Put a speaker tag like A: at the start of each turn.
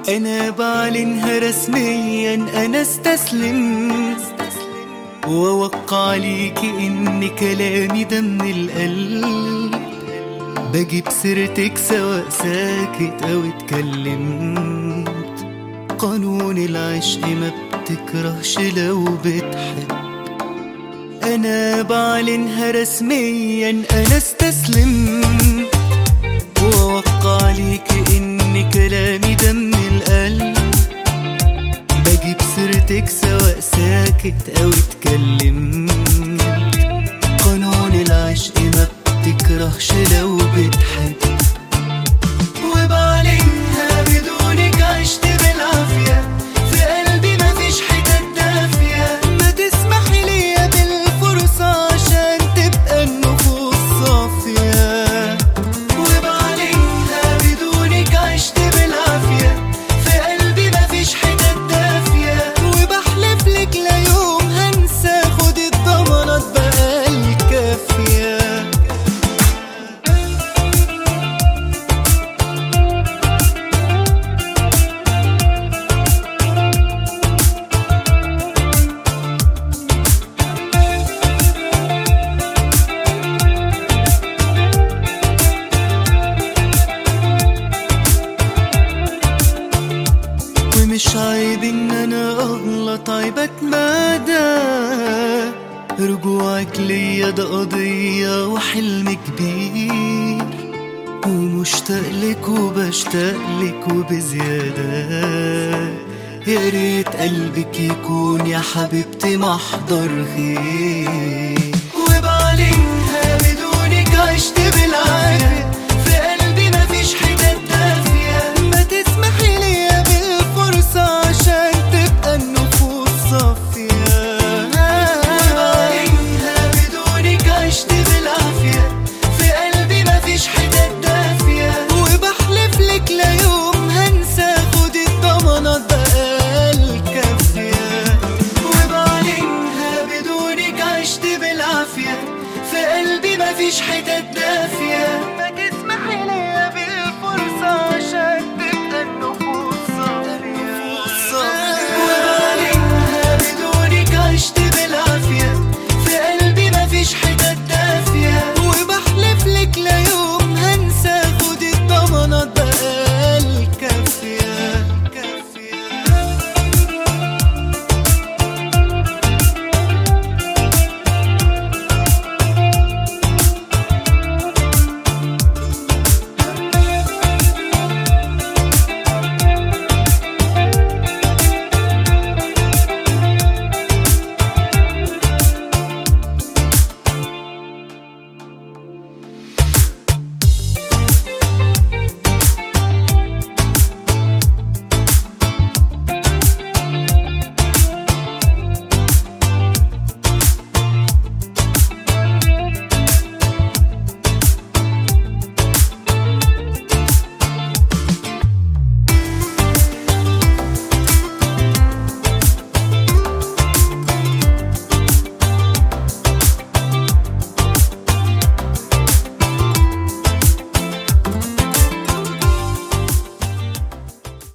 A: أنا بعلنها رسميا أنا استسلم وأوقع ليكي إن كلامي ده من القلب بجيب سيرتك سواء ساكت أو اتكلمت قانون العشق ما بتكرهش لو بتحب أنا بعلنها رسميا أنا استسلم وأوقع ليكي إن كلامي ده من القلب بجيب سيرتك سواء ساكت أو اتكلمت قانون العشق ما بتكرهش لو بتحب وبعلنها بدونك عشت بالعافية في قلبي مفيش حتت دافية ما تسمحي ليا بالفرصة عشان تبقى النفوس صافية وبعلنها بدونك عشت بالعافية في قلبي مفيش حتت دافية وبحلف لك لا يوم هنسى خد الضمانات بقى الكافية ومش عيب ان انا اغلط عيب اتمادى رجوعك ليا ده قضية وحلم كبير ومشتاق لك وبشتاق لك وبزيادة يا ريت قلبك يكون يا حبيبتي محضر خير وبعلنها بدونك عشت بالعافية في قلبي مفيش حتت دافية ما تسمحي ليا بالفرصة عشان تبقى النفوس صافية وبعلنها بدونك عشت بالعافية في قلبي مفيش حتت دافية وبحلف لك لا يوم هنسى خد الضمانات بقى الكافية وبعلنها بدونك عشت بالعافية في قلبي مفيش حتت